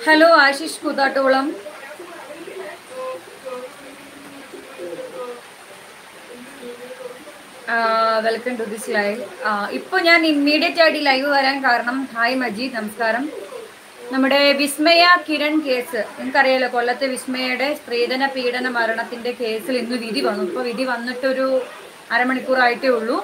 hello Ashish Koothattukulam welcome to this live ഇപ്പൊ ഞാൻ immediate ആയിട്ട് ലൈവ് വരാൻ കാരണം ഹായ് മജീദ് നമസ്കാരം നമ്മുടെ വിസ്മയ കിരൺ കേസ് നിങ്ങൾക്കറിയാലോ കൊല്ലത്തെ വിസ്മയയുടെ സ്ത്രീധന പീഡന മരണത്തിന്റെ കേസിൽ ഇന്ന് വിധി വന്നു ഇപ്പൊ വിധി വന്നിട്ടൊരു അരമണിക്കൂറായിട്ടേ ഉള്ളൂ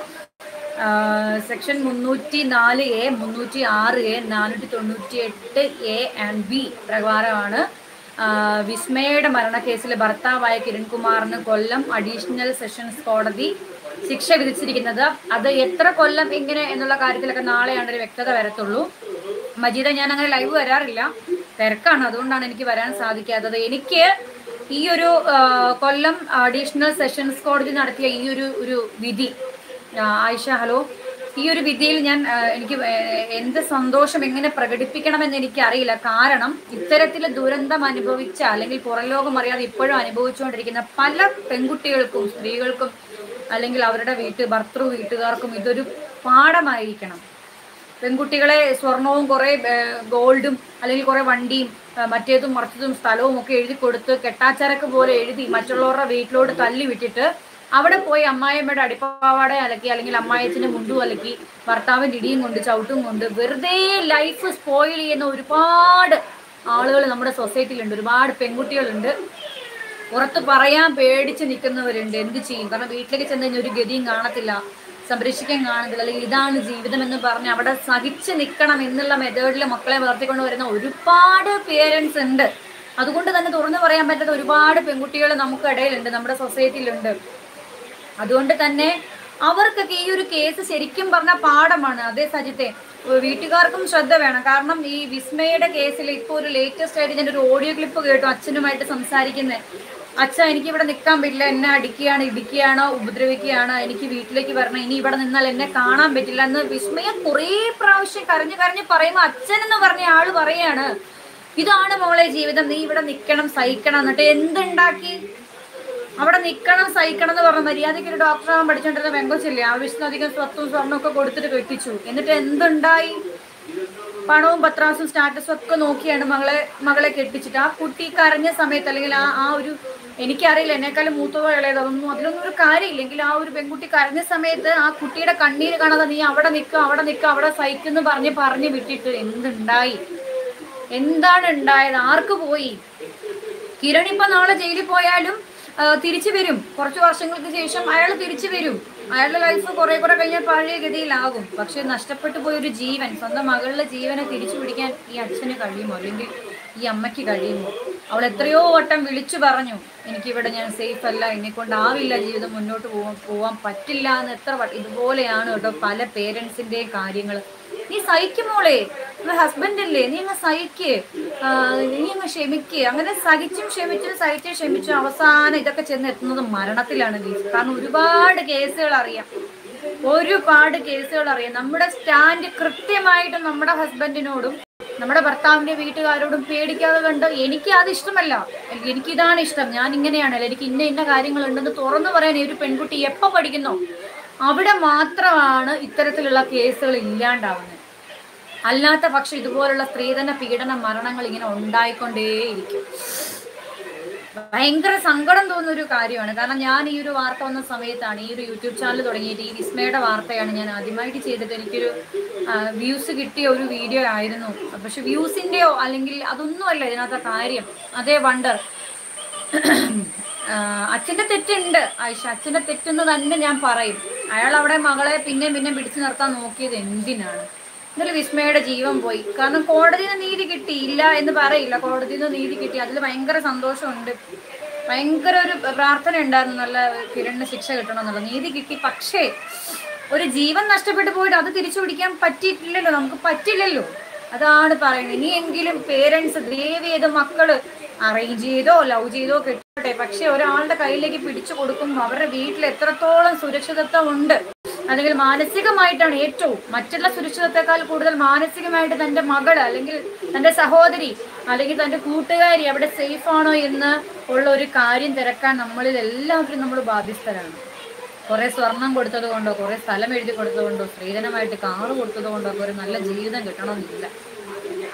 സെക്ഷൻ മുന്നൂറ്റി നാല് എ മുന്നൂറ്റി ആറ് എ നാനൂറ്റി തൊണ്ണൂറ്റി എട്ട് എ ആൻഡ് ബി പ്രകാരമാണ് ആ, വിസ്മയയുടെ മരണക്കേസിൽ ഭർത്താവായ കിരൺകുമാറിന് കൊല്ലം അഡീഷണൽ സെഷൻസ് കോടതി ശിക്ഷ വിധിച്ചിരിക്കുന്നത് അത് എത്ര കൊല്ലം എങ്ങനെ എന്നുള്ള കാര്യത്തിലൊക്കെ നാളെയാണ് ഒരു വ്യക്തത വരത്തുള്ളൂ മജീദ ഞാൻ അങ്ങനെ ലൈവ് വരാറില്ല തിരക്കാണ് അതുകൊണ്ടാണ് എനിക്ക് വരാൻ സാധിക്കാത്തത് എനിക്ക് ഈ ഒരു ആ, കൊല്ലം അഡീഷണൽ സെഷൻസ് കോടതി നടത്തിയ ഈ ഒരു ഒരു വിധി ആ, ആയിഷ ഹലോ ഈ ഒരു വിധിയിൽ ഞാൻ ആ, എനിക്ക് വേ- എന്ത് സന്തോഷം എങ്ങനെ പ്രകടിപ്പിക്കണമെന്ന് എനിക്ക് അറിയില്ല കാരണം ഇത്തരത്തിൽ ദുരന്തം അനുഭവിച്ച അല്ലെങ്കിൽ പുറംലോകം അറിയാതെ ഇപ്പോഴും അനുഭവിച്ചുകൊണ്ടിരിക്കുന്ന പല പെൺകുട്ടികൾക്കും സ്ത്രീകൾക്കും അല്ലെങ്കിൽ അവരുടെ വീട്ട് ഭർത്തൃ വീട്ടുകാർക്കും ഇതൊരു പാഠമായിരിക്കണം പെൺകുട്ടികളെ സ്വർണവും കുറെ ഗോൾഡും അല്ലെങ്കിൽ കുറെ വണ്ടിയും ആ, മറ്റേതും മറിച്ചതും സ്ഥലവും ഒക്കെ എഴുതി കൊടുത്ത് കെട്ടാച്ചരക്ക് പോലെ എഴുതി മറ്റുള്ളവരുടെ വീട്ടിലോട്ട് തള്ളി വിട്ടിട്ട് അവിടെ പോയി അമ്മായിയമ്മയുടെ അടിപ്പാവാട അലക്കി അല്ലെങ്കിൽ അമ്മായച്ചന്റെ മുണ്ടും അലക്കി ഭർത്താവിന്റെ ഇടിയും കൊണ്ട് ചവിട്ടും കൊണ്ട് വെറുതെ ലൈഫ് സ്പോയിൽ ചെയ്യുന്ന ഒരുപാട് ആളുകൾ നമ്മുടെ സൊസൈറ്റിയിലുണ്ട് ഒരുപാട് പെൺകുട്ടികളുണ്ട് പുറത്ത് പറയാൻ പേടിച്ച് നിൽക്കുന്നവരുണ്ട് എന്ത് ചെയ്യും കാരണം വീട്ടിലേക്ക് ചെന്ന് കഴിഞ്ഞാൽ ഒരു ഗതിയും കാണത്തില്ല സംരക്ഷിക്കാൻ കാണത്തില്ല അല്ലെങ്കിൽ ഇതാണ് ജീവിതം എന്ന് പറഞ്ഞ് അവിടെ സഹിച്ച് നിൽക്കണം എന്നുള്ള മെത്തേഡിൽ മക്കളെ വളർത്തിക്കൊണ്ട് വരുന്ന ഒരുപാട് പേരൻസ് ഉണ്ട് അതുകൊണ്ട് തന്നെ തുറന്നു പറയാൻ പറ്റാത്ത ഒരുപാട് പെൺകുട്ടികൾ നമുക്ക് ഇടയിലുണ്ട് നമ്മുടെ സൊസൈറ്റിയിലുണ്ട് അതുകൊണ്ട് തന്നെ അവർക്കൊക്കെ ഈ ഒരു കേസ് ശരിക്കും പറഞ്ഞ പാഠമാണ് അതേ സജിത്തെ ഏഹ് വീട്ടുകാർക്കും ശ്രദ്ധ വേണം കാരണം ഈ വിസ്മയുടെ കേസിൽ ഇപ്പോൾ ഒരു ലേറ്റസ്റ്റ് ആയിട്ട് ഞാൻ ഒരു ഓഡിയോ ക്ലിപ്പ് കേട്ടു അച്ഛനുമായിട്ട് സംസാരിക്കുന്നത് അച്ഛ എനിക്ക് ഇവിടെ നിൽക്കാൻ പറ്റില്ല എന്നെ അടിക്കുകയാണ് ഇടിക്കുകയാണോ ഉപദ്രവിക്കുകയാണോ എനിക്ക് വീട്ടിലേക്ക് വരണം ഇനി ഇവിടെ നിന്നാൽ എന്നെ കാണാൻ പറ്റില്ല എന്ന് വിസ്മയ കുറേ പ്രാവശ്യം കരഞ്ഞു കരഞ്ഞ് പറയുമ്പോൾ അച്ഛൻ എന്ന് പറഞ്ഞ ആള് പറയാണ് ഇതാണ് മോളെ ജീവിതം നീ ഇവിടെ നിൽക്കണം സഹിക്കണം എന്നിട്ട് എന്തുണ്ടാക്കി അവിടെ നിൽക്കണം സഹിക്കണം എന്ന് പറഞ്ഞ മര്യാദയ്ക്ക് ഒരു ഡോക്ടറാകാൻ പഠിച്ചോണ്ടിരുന്ന പെങ്കൊച്ചില്ലേ ആവശ്യത്തിലധികം സ്വത്തും സ്വർണ്ണവും ഒക്കെ കൊടുത്തിട്ട് കെട്ടിച്ചു എന്നിട്ട് എന്തുണ്ടായി പണവും പത്രാസും സ്റ്റാറ്റസും ഒക്കെ നോക്കിയാണ് മകളെ മകളെ കെട്ടിച്ചിട്ട് ആ കുട്ടി കരഞ്ഞ സമയത്ത് അല്ലെങ്കിൽ ആ ആ ഒരു എനിക്കറിയില്ല എന്നെക്കാളും മൂത്തതോ ഇളയതോ അതൊന്നും അതിലൊന്നും ഒരു കാര്യമില്ലെങ്കിൽ ആ ഒരു പെൺകുട്ടി കരഞ്ഞ സമയത്ത് ആ കുട്ടിയുടെ കണ്ണീര് കാണാതെ നീ അവിടെ നിൽക്കുക അവിടെ നിൽക്കുക അവിടെ സഹിക്കുന്നു പറഞ്ഞ് പറഞ്ഞ് വിട്ടിട്ട് എന്തുണ്ടായി എന്താണ് ഉണ്ടായത് ആർക്ക് പോയി കിരൺ ഇപ്പൊ നാളെ ജയിലിൽ പോയാലും ആ, തിരിച്ചു വരും കുറച്ച് വർഷങ്ങൾക്ക് ശേഷം അയാൾ തിരിച്ചു വരും അയാളുടെ ലൈഫ് കുറെ കുറെ കഴിഞ്ഞാൽ പഴയ ഗതിയിലാകും പക്ഷെ നഷ്ടപ്പെട്ടു പോയ ഒരു ജീവൻ സ്വന്തം മകളുടെ ജീവനെ തിരിച്ചു പിടിക്കാൻ ഈ അച്ഛന് കഴിയുമോ അല്ലെങ്കിൽ ഈ അമ്മയ്ക്ക് കഴിയുമോ അവൾ എത്രയോ വട്ടം വിളിച്ചു പറഞ്ഞു എനിക്കിവിടെ ഞാൻ സേഫ് അല്ല എന്നെ കൊണ്ടാവില്ല ജീവിതം മുന്നോട്ട് പോവാൻ പോവാൻ പറ്റില്ല എന്ന് എത്ര വട്ടം ഇതുപോലെയാണ് കേട്ടോ പല പേരൻസിന്റെയും കാര്യങ്ങൾ നീ സഹിക്കുമോളെ നിങ്ങളുടെ ഹസ്ബൻഡ് അല്ലേ നീ അങ്ങ് സഹിക്ക് ആ, നീ അങ്ങ് ക്ഷമിക്ക് അങ്ങനെ സഹിച്ചും ക്ഷമിച്ചും സഹിച്ചും ക്ഷമിച്ചും അവസാനം ഇതൊക്കെ ചെന്ന് എത്തുന്നത് മരണത്തിലാണ് ഗീസ് കാരണം ഒരുപാട് കേസുകൾ അറിയാം ഒരുപാട് കേസുകൾ അറിയാം നമ്മുടെ സ്റ്റാൻഡ് കൃത്യമായിട്ട് നമ്മുടെ ഹസ്ബൻഡിനോടും നമ്മുടെ ഭർത്താവിന്റെ വീട്ടുകാരോടും പേടിക്കാതെ കണ്ട് എനിക്ക് അത് ഇഷ്ടമല്ല എനിക്ക് ഇതാണ് ഇഷ്ടം ഞാൻ ഇങ്ങനെയാണ് അല്ലെങ്കിൽ എനിക്ക് ഇന്ന ഇന്ന കാര്യങ്ങളുണ്ടെന്ന് തുറന്നു പറയാൻ ഈ ഒരു പെൺകുട്ടി എപ്പോ പഠിക്കുന്നോ അവിടെ മാത്രമാണ് ഇത്തരത്തിലുള്ള കേസുകൾ ഇല്ലാണ്ടാവുന്നത് അല്ലാത്ത പക്ഷം ഇതുപോലുള്ള സ്ത്രീധന പീഡന മരണങ്ങൾ ഇങ്ങനെ ഉണ്ടായിക്കൊണ്ടേയിരിക്കും ഭയങ്കര സങ്കടം തോന്നുന്ന ഒരു കാര്യമാണ് കാരണം ഞാൻ ഈ ഒരു വാർത്ത വന്ന സമയത്താണ് ഈ ഒരു യൂട്യൂബ് ചാനൽ തുടങ്ങിയിട്ട് ഈ വിസ്മയുടെ വാർത്തയാണ് ഞാൻ ആദ്യമായിട്ട് ചെയ്തിട്ട് എനിക്കൊരു വ്യൂസ് കിട്ടിയ ഒരു വീഡിയോ ആയിരുന്നു പക്ഷെ വ്യൂസിന്റെയോ അല്ലെങ്കിൽ അതൊന്നുമല്ല ഇതിനകത്തെ കാര്യം അതേ വണ്ടർ അച്ഛന്റെ തെറ്റുണ്ട് ആയിഷ അച്ഛന്റെ തെറ്റെന്ന് തന്നെ ഞാൻ പറയും അയാൾ അവിടെ മകളെ പിന്നെ പിന്നെ പിടിച്ചു നിർത്താൻ നോക്കിയത് എന്തിനാണ് എന്നാലും വിസ്മയുടെ ജീവൻ പോയി കാരണം കോടതിയിൽ നിന്ന് നീതി കിട്ടി ഇല്ല എന്ന് പറയില്ല കോടതിയിൽ നിന്ന് നീതി കിട്ടി അതിൽ ഭയങ്കര സന്തോഷമുണ്ട് ഭയങ്കര ഒരു പ്രാർത്ഥന ഉണ്ടായിരുന്നു നല്ല കിരണിന് ശിക്ഷ കിട്ടണം എന്നുള്ള നീതി കിട്ടി പക്ഷേ ഒരു ജീവൻ നഷ്ടപ്പെട്ടു പോയിട്ട് അത് തിരിച്ചു പിടിക്കാൻ പറ്റിയിട്ടില്ലല്ലോ നമുക്ക് പറ്റില്ലല്ലോ അതാണ് പറയുന്നത് ഇനിയെങ്കിലും പേരൻസ് ദയവ് ചെയ്ത് മക്കള് അറേഞ്ച് ചെയ്തോ ലവ് ചെയ്തോ കിട്ടട്ടെ പക്ഷെ ഒരാളുടെ കയ്യിലേക്ക് പിടിച്ചു കൊടുക്കുമ്പോൾ അവരുടെ വീട്ടിൽ എത്രത്തോളം സുരക്ഷിതത്വം ഉണ്ട് അല്ലെങ്കിൽ മാനസികമായിട്ടാണ് ഏറ്റവും മറ്റുള്ള സുരക്ഷിതത്വത്തെക്കാൾ കൂടുതൽ മാനസികമായിട്ട് തന്റെ മകള് അല്ലെങ്കിൽ തന്റെ സഹോദരി അല്ലെങ്കിൽ തന്റെ കൂട്ടുകാരി അവിടെ സേഫ് ആണോ എന്ന് ഉള്ള ഒരു കാര്യം തിരക്കാൻ നമ്മളിൽ എല്ലാവരും നമ്മൾ ബാധ്യസ്ഥരാണ് കുറെ സ്വർണം കൊടുത്തത് കൊണ്ടോ കുറെ സ്ഥലം എഴുതി കൊടുത്തത് കൊണ്ടോ സ്ത്രീധനമായിട്ട് കാറ് കൊടുത്തത് കൊണ്ടോ ഒക്കെ ഒരു നല്ല ജീവിതം കിട്ടണമെന്നില്ല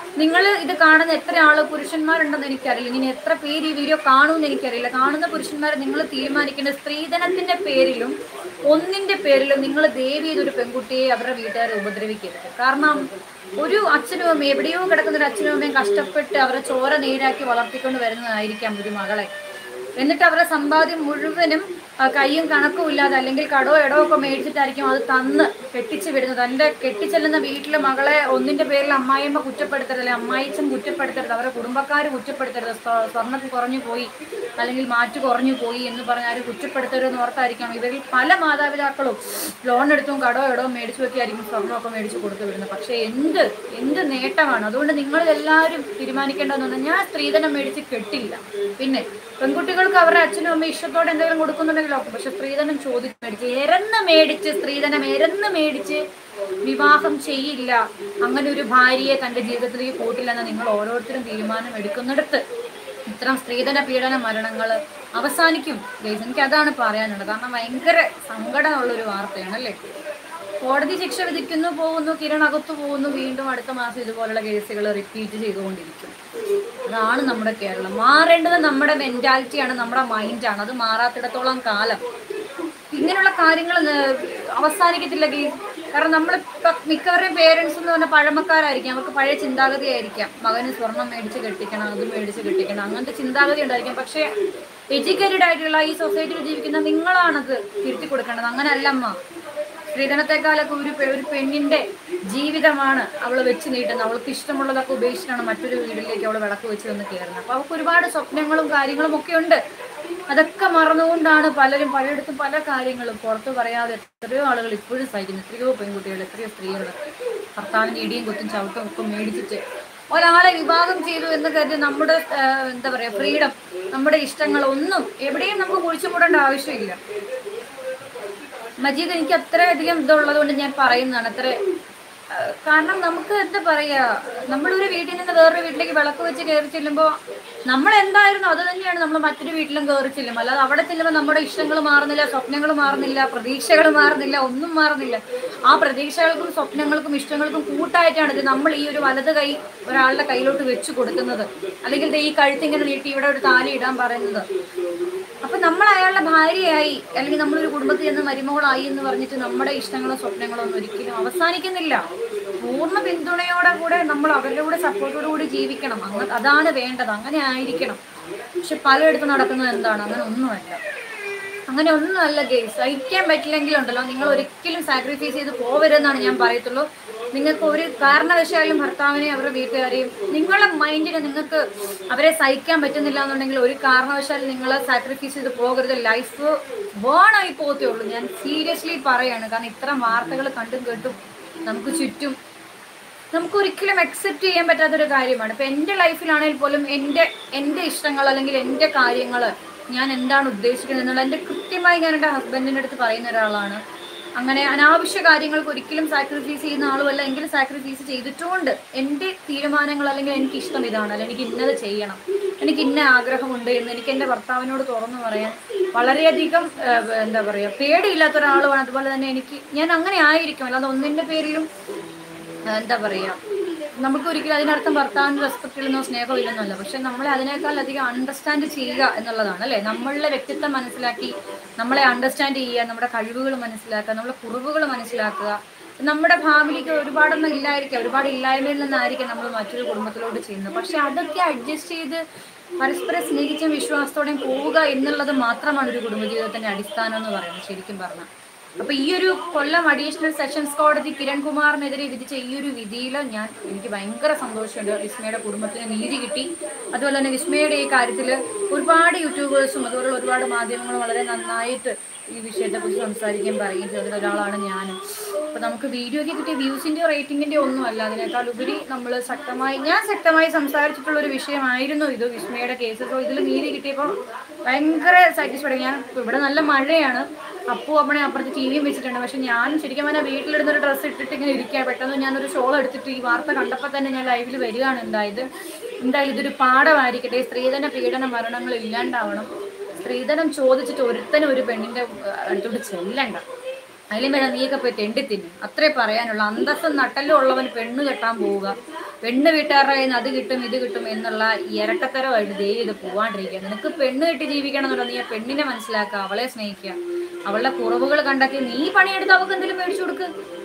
നിങ്ങൾ ഇത് കാണുന്ന എത്ര ആള് പുരുഷന്മാരുണ്ടെന്ന് എനിക്കറിയില്ല ഇനി എത്ര പേര് ഈ വീഡിയോ കാണുമെന്ന് എനിക്കറിയില്ല കാണുന്ന പുരുഷന്മാരെ നിങ്ങൾ തീരുമാനിക്കേണ്ട സ്ത്രീധനത്തിന്റെ പേരിലും ഒന്നിന്റെ പേരിലും നിങ്ങൾ ദേവി ചെയ്തൊരു പെൺകുട്ടിയെ അവരുടെ വീട്ടുകാരെ ഉപദ്രവിക്കരുത് കാരണം ഒരു അച്ഛനും അമ്മയും എവിടെയോ കിടക്കുന്ന ഒരു അച്ഛനും അമ്മയും കഷ്ടപ്പെട്ട് അവരെ ചോര നീരാക്കി വളർത്തിക്കൊണ്ട് വരുന്നതായിരിക്കാം ഒരു മകളെ എന്നിട്ട് അവരുടെ സമ്പാദ്യം മുഴുവനും ആ, കയ്യും കണക്കും ഇല്ലാതെ അല്ലെങ്കിൽ കടോ എടോ ഒക്കെ മേടിച്ചിട്ടായിരിക്കും അത് തന്ന് കെട്ടിച്ച് വിടുന്നത് തന്റെ കെട്ടിച്ചെല്ലുന്ന വീട്ടിലെ മകളെ ഒന്നിന്റെ പേരിൽ അമ്മായിയമ്മ കുറ്റപ്പെടുത്തരുത് അല്ലെങ്കിൽ അമ്മായിച്ചൻ കുറ്റപ്പെടുത്തരുത് അവരുടെ കുടുംബക്കാർ കുറ്റപ്പെടുത്തരുത് സ്വ- സ്വർണ്ണം കുറഞ്ഞു പോയി അല്ലെങ്കിൽ മാറ്റ് കുറഞ്ഞു പോയി എന്ന് പറഞ്ഞാൽ ആരും കുറ്റപ്പെടുത്തരുതെന്ന് ഓർത്തായിരിക്കാം ഇവരിൽ പല മാതാപിതാക്കളും ലോൺ എടുത്തും കടോ എടോ മേടിച്ചു വെക്കായിരിക്കും സ്വർണ്ണമൊക്കെ മേടിച്ചു കൊടുത്തു വിടുന്നത് പക്ഷേ എന്ത് എന്ത് നേട്ടമാണ് അതുകൊണ്ട് നിങ്ങൾ എല്ലാവരും തീരുമാനിക്കേണ്ടതെന്ന് പറഞ്ഞാൽ ഞാൻ സ്ത്രീധനം മേടിച്ച് കെട്ടില്ല പിന്നെ പെൺകുട്ടികൾക്ക് അവരുടെ അച്ഛനും അമ്മയും ഇഷ്ടത്തോടെ എന്തെങ്കിലും കൊടുക്കുന്നുണ്ടെങ്കിൽ ഓക്കെ പക്ഷെ സ്ത്രീധനം ചോദിച്ച് മേടിച്ച് എരന്ന് മേടിച്ച് സ്ത്രീധനം എരന്ന് മേടിച്ച് വിവാഹം ചെയ്യില്ല അങ്ങനെ ഒരു ഭാര്യയെ തന്റെ ജീവിതത്തിലേക്ക് കൂട്ടില്ലെന്ന് നിങ്ങൾ ഓരോരുത്തരും തീരുമാനം എടുക്കുന്നിടത്ത് ഇത്തരം സ്ത്രീധന പീഡന മരണങ്ങൾ അവസാനിക്കും ഗൈസ് എനിക്ക് അതാണ് പറയാനുള്ളത് കാരണം ഭയങ്കര സങ്കടമുള്ള ഒരു വാർത്തയാണ് അല്ലേ കോടതി ശിക്ഷ വിധിക്കുന്നു പോകുന്നു കിരൺ അകത്തു പോകുന്നു വീണ്ടും അടുത്ത മാസം ഇതുപോലുള്ള കേസുകൾ റിപ്പീറ്റ് ചെയ്തുകൊണ്ടിരിക്കും അതാണ് നമ്മുടെ കേരളം മാറേണ്ടത് നമ്മുടെ മെന്റാലിറ്റിയാണ് നമ്മുടെ മൈൻഡാണ് അത് മാറാത്തിടത്തോളം കാലം ഇങ്ങനെയുള്ള കാര്യങ്ങൾ അവസാനിക്കത്തില്ല ഗീ കാരണം നമ്മൾ മിക്കവരുടെയും പേരൻസ് എന്ന് പറഞ്ഞാൽ പഴമക്കാരായിരിക്കാം അവർക്ക് പഴയ ചിന്താഗതി ആയിരിക്കാം മകന് സ്വർണം മേടിച്ച് കെട്ടിക്കണം അത് മേടിച്ച് കെട്ടിക്കണം അങ്ങനത്തെ ചിന്താഗതി ഉണ്ടായിരിക്കും പക്ഷേ എഡ്യൂക്കേറ്റഡ് ആയിട്ടുള്ള ഈ സൊസൈറ്റിയിൽ ജീവിക്കുന്ന നിങ്ങളാണത് തിരുത്തി കൊടുക്കേണ്ടത് അങ്ങനെയല്ല അമ്മ സ്ത്രീധനത്തെക്കാളൊക്കെ ഒരു പെ- ഒരു പെണ്ണിന്റെ ജീവിതമാണ് അവൾ വെച്ച് നീട്ടുന്നത് അവൾക്ക് ഇഷ്ടമുള്ളതൊക്കെ ഉപേക്ഷിച്ചാണ് മറ്റൊരു വീട്ടിലേക്ക് അവൾ വിളക്ക് വെച്ച് വന്ന് കയറുന്നത് അപ്പൊ അവൾക്ക് ഒരുപാട് സ്വപ്നങ്ങളും കാര്യങ്ങളും ഒക്കെ ഉണ്ട് അതൊക്കെ മറന്നുകൊണ്ടാണ് പലരും പലയിടത്തും പല കാര്യങ്ങളും പുറത്തു പറയാതെ എത്രയോ ആളുകൾ ഇപ്പോഴും സഹിക്കുന്നു എത്രയോ പെൺകുട്ടികൾ എത്രയോ സ്ത്രീകൾ ഭർത്താവിന്റെ ഇടിയും കുത്തും ചവിട്ടും ഒക്കെ മേടിച്ചിട്ട് ഒരാളെ വിഭാഗം ചെയ്തു എന്ന് കരുതി നമ്മുടെ ആ, എന്താ പറയാ ഫ്രീഡം നമ്മുടെ ഇഷ്ടങ്ങൾ ഒന്നും എവിടെയും നമുക്ക് കുഴിച്ചുകൂടേണ്ട ആവശ്യമില്ല മജീദ് എനിക്ക് അത്രയധികം ഇതുള്ളത് കൊണ്ട് ഞാൻ പറയുന്നതാണ് അത്ര ആ, കാരണം നമുക്ക് എന്താ പറയാ നമ്മളൊരു വീട്ടിൽ നിന്ന് വേറൊരു വീട്ടിലേക്ക് വിളക്ക് വെച്ച് കയറി ചെല്ലുമ്പോൾ നമ്മൾ എന്തായിരുന്നു അത് തന്നെയാണ് നമ്മൾ മറ്റൊരു വീട്ടിലും കയറി ചെല്ലും അല്ലാതെ അവിടെ ചെല്ലുമ്പോൾ നമ്മുടെ ഇഷ്ടങ്ങൾ മാറുന്നില്ല സ്വപ്നങ്ങൾ മാറുന്നില്ല പ്രതീക്ഷകൾ മാറുന്നില്ല ഒന്നും മാറുന്നില്ല ആ പ്രതീക്ഷകൾക്കും സ്വപ്നങ്ങൾക്കും ഇഷ്ടങ്ങൾക്കും കൂട്ടായിട്ടാണ് ഇത് നമ്മൾ ഈ ഒരു വലത് കൈ ഒരാളുടെ കയ്യിലോട്ട് വെച്ച് കൊടുക്കുന്നത് അല്ലെങ്കിൽ ദേ ഈ കഴുത്തിങ്ങനെ നീട്ടി ഇവിടെ ഒരു താലി ഇടാൻ പറയുന്നത് അപ്പൊ നമ്മൾ അയാളുടെ ഭാര്യയായി അല്ലെങ്കിൽ നമ്മളൊരു കുടുംബത്തിൽ നിന്ന് മരുമകളായി എന്ന് പറഞ്ഞിട്ട് നമ്മുടെ ഇഷ്ടങ്ങളോ സ്വപ്നങ്ങളോ ഒന്നും ഒരിക്കലും അവസാനിക്കുന്നില്ല പൂർണ്ണ പിന്തുണയോടെ കൂടെ നമ്മൾ അവരുടെ കൂടെ സപ്പോർട്ടോടു കൂടി ജീവിക്കണം അങ്ങ അതാണ് വേണ്ടത് അങ്ങനെ ആയിരിക്കണം പക്ഷെ പലയിടത്തും നടക്കുന്നത് എന്താണ് അങ്ങനെ ഒന്നുമല്ല അങ്ങനെ ഒന്നുമല്ല ഗെയ്സ് സഹിക്കാൻ പറ്റില്ലെങ്കിലുണ്ടല്ലോ നിങ്ങൾ ഒരിക്കലും സാക്രിഫൈസ് ചെയ്ത് പോവരുതെന്നാണ് ഞാൻ പറയത്തുള്ളൂ നിങ്ങൾക്ക് ഒരു കാരണവശാലും ഭർത്താവിനെയും അവരുടെ വീട്ടുകാരെയും നിങ്ങളുടെ മൈൻഡിന് നിങ്ങൾക്ക് അവരെ സഹിക്കാൻ പറ്റുന്നില്ല എന്നുണ്ടെങ്കിൽ ഒരു കാരണവശാലും നിങ്ങൾ സാക്രിഫൈസ് ചെയ്ത് പോകരുത് ലൈഫ് ബേണായി പോകത്തേ ഉള്ളൂ ഞാൻ സീരിയസ്ലി പറയാണ് കാരണം ഇത്തരം വാർത്തകൾ കണ്ടും കേട്ടും നമുക്ക് ചുറ്റും നമുക്ക് ഒരിക്കലും അക്സെപ്റ്റ് ചെയ്യാൻ പറ്റാത്തൊരു കാര്യമാണ് ഇപ്പൊ എൻ്റെ ലൈഫിലാണെങ്കിൽ പോലും എൻ്റെ എൻ്റെ ഇഷ്ടങ്ങൾ അല്ലെങ്കിൽ എൻ്റെ കാര്യങ്ങൾ ഞാൻ എന്താണ് ഉദ്ദേശിക്കുന്നത് എന്നുള്ള എൻ്റെ കൃത്യമായി ഞാൻ എൻ്റെ ഹസ്ബൻഡിൻ്റെ അടുത്ത് പറയുന്ന ഒരാളാണ് അങ്ങനെ അനാവശ്യ കാര്യങ്ങൾക്ക് ഒരിക്കലും സാക്രിഫൈസ് ചെയ്യുന്ന ആളുമല്ല എങ്കിലും സാക്രിഫൈസ് ചെയ്തിട്ടുമുണ്ട് എൻ്റെ തീരുമാനങ്ങൾ അല്ലെങ്കിൽ എനിക്ക് ഇഷ്ടം ഇതാണ് അല്ലെങ്കിൽ എനിക്ക് ഇന്നത് ചെയ്യണം എനിക്ക് ഇന്ന ആഗ്രഹമുണ്ട് എന്ന് എനിക്ക് എൻ്റെ ഭർത്താവിനോട് തുറന്നു പറയാൻ വളരെയധികം ഏഹ്, എന്താ പറയുക പേടിയില്ലാത്ത ഒരാളുമാണ് അതുപോലെ തന്നെ എനിക്ക് ഞാൻ അങ്ങനെ ആയിരിക്കും അല്ലാതെ ഒന്നിൻ്റെ പേരിലും ആ, എന്താ പറയാ നമുക്ക് ഒരിക്കലും അതിനർത്ഥം ഭർത്താവിന് റെസ്പെക്ട് ഇല്ലെന്നോ സ്നേഹം ഇല്ലെന്നല്ല പക്ഷെ നമ്മളെ അതിനേക്കാൾ അധികം അണ്ടർസ്റ്റാൻഡ് ചെയ്യുക എന്നുള്ളതാണ് അല്ലേ നമ്മളുടെ വ്യക്തിത്വം മനസ്സിലാക്കി നമ്മളെ അണ്ടർസ്റ്റാൻഡ് ചെയ്യുക നമ്മുടെ കഴിവുകൾ മനസ്സിലാക്കുക നമ്മുടെ കുറവുകൾ മനസ്സിലാക്കുക നമ്മുടെ ഫാമിലിക്ക് ഒരുപാടൊന്നും ഇല്ലായിരിക്കാം ഒരുപാട് ഇല്ലായ്മയിൽ നിന്നായിരിക്കും നമ്മൾ മറ്റൊരു കുടുംബത്തിലോട്ട് ചെയ്യുന്നത് പക്ഷെ അതൊക്കെ അഡ്ജസ്റ്റ് ചെയ്ത് പരസ്പരം സ്നേഹിച്ചും വിശ്വാസത്തോടെയും പോവുക എന്നുള്ളത് മാത്രമാണ് ഒരു കുടുംബജീവിതത്തിന്റെ അടിസ്ഥാനം എന്ന് പറയുന്നത് ശരിക്കും പറഞ്ഞാൽ അപ്പൊ ഈ ഒരു കൊല്ലം അഡീഷണൽ സെഷൻസ് കോടതി കിരൺകുമാറിനെതിരെ വിധിച്ച ഈ ഒരു വിധിയിൽ ഞാൻ എനിക്ക് ഭയങ്കര സന്തോഷമുണ്ട് വിസ്മയുടെ കുടുംബത്തിന് നീതി കിട്ടി അതുപോലെ തന്നെ വിസ്മയുടെ ഈ കാര്യത്തിൽ ഒരുപാട് യൂട്യൂബേഴ്സും അതുപോലുള്ള ഒരുപാട് മാധ്യമങ്ങളും വളരെ നന്നായിട്ട് ഈ വിഷയത്തെക്കുറിച്ച് സംസാരിക്കാൻ പറയുകയും ചെയ്തതിൽ ഒരാളാണ് ഞാനും അപ്പൊ നമുക്ക് വീഡിയോയ്ക്ക് കിട്ടിയ വ്യൂസിന്റെയോ റേറ്റിംഗിന്റെയോ ഒന്നും അല്ല അതിനേക്കാൾ ഉപരി നമ്മൾ ശക്തമായി ഞാൻ ശക്തമായി സംസാരിച്ചിട്ടുള്ള ഒരു വിഷയമായിരുന്നു ഇത് വിസ്മയുടെ കേസ് സോ ഇതിൽ നീതി കിട്ടിയപ്പോൾ ഭയങ്കര സാറ്റിസ്ഫൈഡ് ഞാൻ ഇവിടെ നല്ല മഴയാണ് അപ്പു അമ്മണെ അപ്പുറത്ത് ടി വിയും വെച്ചിട്ടുണ്ട് പക്ഷെ ഞാൻ ശരിക്കും പറഞ്ഞാൽ വീട്ടിലിടുന്ന ഒരു ഡ്രസ്സ് ഇട്ടിട്ട് ഇങ്ങനെ ഇരിക്കുക പെട്ടെന്ന് ഞാനൊരു ഷോൾ എടുത്തിട്ട് ഈ വാർത്ത കണ്ടപ്പോൾ തന്നെ ഞാൻ ലൈവിൽ വരികയാണ് ഉണ്ടായത് എന്തായാലും ഇതൊരു പാഠമായിരിക്കട്ടെ സ്ത്രീധന പീഡന മരണങ്ങൾ ഇല്ലാണ്ടാവണം സ്ത്രീധനം ചോദിച്ചിട്ട് ഒരുത്തനും ഒരു പെണ്ണിന്റെ ഏഹ്, അടുത്തോട്ട് ചെല്ലണ്ട അതിലും വേണം നീയൊക്കെ പോയി തെണ്ടി തിന്നും അത്രേ പറയാനുള്ള അന്തസ്സും നട്ടലും ഉള്ളവൻ പെണ്ണ് കെട്ടാൻ പോവുക പെണ്ണ് വീട്ടുകാരുടെ കയ്യിൽ നിന്ന് അത് കിട്ടും ഇത് കിട്ടും എന്നുള്ള ഇരട്ടത്തരമായിട്ട് ദേ ഇത് പോവാണ്ടിരിക്കുക നിനക്ക് പെണ്ണ് കിട്ടി ജീവിക്കണം എന്നുള്ള നീ ആ പെണ്ണിനെ മനസ്സിലാക്കുക അവളെ സ്നേഹിക്കുക അവളുടെ കുറവുകൾ കണ്ടെത്തി നീ പണിയെടുത്ത് അവൾക്ക് എന്തെങ്കിലും മേടിച്ചു കൊടുക്ക്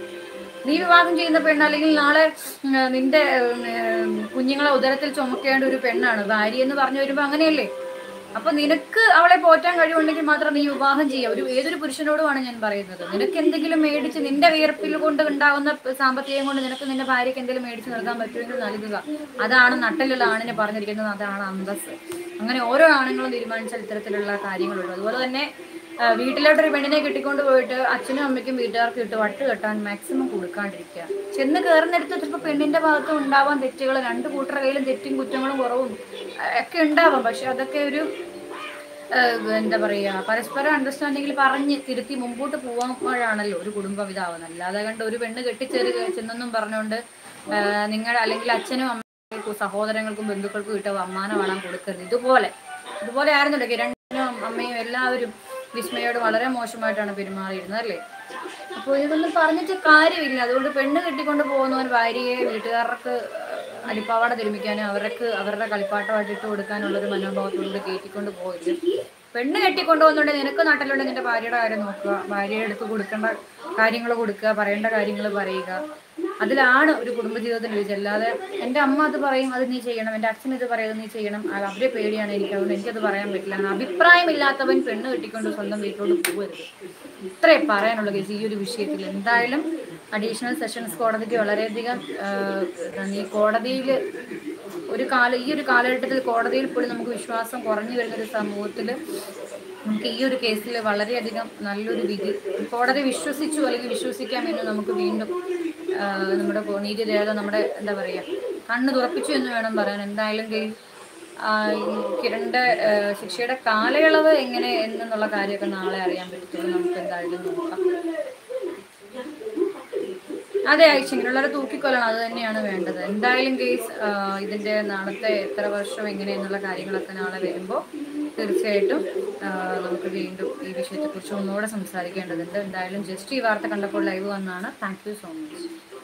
നീ വിവാഹം ചെയ്യുന്ന പെണ്ണ് അല്ലെങ്കിൽ നാളെ ഉം, നിന്റെ ഉം, കുഞ്ഞുങ്ങളെ ഉദരത്തിൽ ചുമക്കേണ്ട ഒരു പെണ്ണാണ് ഭാര്യ എന്ന് പറഞ്ഞു വരുമ്പോ അങ്ങനെയല്ലേ അപ്പൊ നിനക്ക് അവളെ പോറ്റാൻ കഴിവുണ്ടെങ്കിൽ മാത്രം നീ വിവാഹം ചെയ്യുക ഒരു ഏതൊരു പുരുഷനോടുമാണ് ഞാൻ പറയുന്നത് നിനക്ക് എന്തെങ്കിലും മേടിച്ച് നിന്റെ വിയർപ്പിൽ കൊണ്ട് ഉണ്ടാവുന്ന സാമ്പത്തികം കൊണ്ട് നിനക്ക് നിന്റെ ഭാര്യയ്ക്ക് എന്തെങ്കിലും മേടിച്ച് നൽകാൻ പറ്റുമെങ്കിൽ നൽകുക അതാണ് നട്ടലുള്ള ആണിനെ പറഞ്ഞിരിക്കുന്നത് അതാണ് അന്തസ് അങ്ങനെ ഓരോ ആണുങ്ങളും തീരുമാനിച്ചാൽ ഇത്തരത്തിലുള്ള കാര്യങ്ങളുള്ളൂ അതുപോലെ തന്നെ ആ, വീട്ടിലോട്ടൊരു പെണ്ണിനെ കെട്ടിക്കൊണ്ട് പോയിട്ട് അച്ഛനും അമ്മയ്ക്കും വീട്ടുകാർക്കും ഇട്ട് വട്ട് കെട്ടാൻ മാക്സിമം കൊടുക്കാണ്ടിരിക്കുക ചെന്ന് കയറുന്നിടത്ത് ചിലപ്പോൾ പെണ്ണിന്റെ ഭാഗത്ത് ഉണ്ടാവാൻ തെറ്റുകൾ രണ്ട് കൂട്ടരുടെ കയ്യിലും തെറ്റും കുറ്റങ്ങളും കുറവും ആ, ഒക്കെ ഉണ്ടാവാം പക്ഷെ അതൊക്കെ ഒരു ആ, എന്താ പറയുക പരസ്പരം അണ്ടർസ്റ്റാൻഡിങ്ങിൽ പറഞ്ഞ് തിരുത്തി മുമ്പോട്ട് പോകുമ്പോഴാണല്ലോ ഒരു കുടുംബം ഇതാവുന്നത് അല്ലാതെ കണ്ട് ഒരു പെണ്ണ് കെട്ടിച്ചേറി ചെന്നെന്നും പറഞ്ഞുകൊണ്ട് ആ, നിങ്ങൾ അല്ലെങ്കിൽ അച്ഛനും അമ്മയ്ക്കും സഹോദരങ്ങൾക്കും ബന്ധുക്കൾക്കും ഇട്ട അമ്മാനം വേണം കൊടുക്കരുത് ഇതുപോലെ ഇതുപോലെ ആയിരുന്നല്ലോ കിരണിനും അമ്മയും എല്ലാവരും വിസ്മയോട് വളരെ മോശമായിട്ടാണ് പെരുമാറിയിരുന്നത് അല്ലേ അപ്പോൾ ഇതൊന്നും പറഞ്ഞിട്ട് കാര്യമില്ല അതുകൊണ്ട് പെണ്ണ് കെട്ടിക്കൊണ്ട് പോകുന്നവൻ ഭാര്യയെ വീട്ടുകാർക്ക് അടിപ്പാവാട തിരുമിക്കാനും അവർക്ക് അവരുടെ കളിപ്പാട്ടമായിട്ട് ഇട്ട് കൊടുക്കാനുള്ള ഒരു മനോഭാവത്തോടുകൂടി കയറ്റിക്കൊണ്ട് പോകരുത് പെണ്ണ് കെട്ടിക്കൊണ്ട് പോകുന്നുണ്ടെങ്കിൽ നിനക്ക് നാട്ടിലുണ്ടെങ്കിൽ നിന്റെ ഭാര്യയുടെ കാര്യം നോക്കുക ഭാര്യയെ എടുത്ത് കൊടുക്കേണ്ട കാര്യങ്ങൾ കൊടുക്കുക പറയേണ്ട കാര്യങ്ങൾ പറയുക അതിലാണ് ഒരു കുടുംബജീവിതത്തിന് വിജയം അല്ലാതെ എൻ്റെ അമ്മ അത് പറയും അത് നീ ചെയ്യണം എൻ്റെ അച്ഛൻ ഇത് പറയും നീ ചെയ്യണം ആ, അവരെ പേടിയാണ് എനിക്ക് അതുകൊണ്ട് എനിക്കത് പറയാൻ പറ്റില്ല അങ്ങനെ അഭിപ്രായമില്ലാത്തവൻ പെണ്ണ് കെട്ടിക്കൊണ്ട് സ്വന്തം വീട്ടിലോട്ട് പോകരുത് ഇത്രേ പറയാനുള്ള കേസ് ഈ ഒരു വിഷയത്തിൽ എന്തായാലും അഡീഷണൽ സെഷൻസ് കോടതിക്ക് വളരെയധികം ആ, നന്ദി കോടതിയിൽ ഒരു കാല ഈ ഒരു കാലഘട്ടത്തിൽ കോടതിയിൽ പോലും നമുക്ക് വിശ്വാസം കുറഞ്ഞു വരുന്ന ഒരു സമൂഹത്തിൽ നമുക്ക് ഈ ഒരു കേസിൽ വളരെയധികം നല്ലൊരു വിധി കോടതി വിശ്വസിച്ചു അല്ലെങ്കിൽ വിശ്വസിക്കാമെന്ന് നമുക്ക് വീണ്ടും ആ, നമ്മുടെ കോ- നീതിരേഖ നമ്മുടെ എന്താ പറയുക കണ്ണ് തുറപ്പിച്ചു എന്ന് വേണം പറയാൻ എന്തായാലും കേസ് ആ, ഈ കിരണിന്റെ ആ, ശിക്ഷയുടെ കാലയളവ് എങ്ങനെ എന്നുള്ള കാര്യമൊക്കെ നാളെ അറിയാൻ പറ്റത്തുള്ളൂ നമുക്ക് എന്തായാലും നോക്കാം അതെ ആയിഷ ഇങ്ങനെയുള്ളവരെ തൂക്കിക്കൊല്ലണം അത് തന്നെയാണ് വേണ്ടത് എന്തായാലും കേസ് ആ, ഇതിന്റെ നാളത്തെ എത്ര വർഷം എങ്ങനെ എന്നുള്ള കാര്യങ്ങളൊക്കെ നാളെ വരുമ്പോൾ തീർച്ചയായിട്ടും ആ, നമുക്ക് വീണ്ടും ഈ വിഷയത്തെക്കുറിച്ച് ഒന്നുകൂടെ സംസാരിക്കേണ്ടതുണ്ട് എന്തായാലും ജസ്റ്റ് ഈ വാർത്ത കണ്ടപ്പോൾ ലൈവ് വന്നാണ് താങ്ക് യു സോ മച്ച്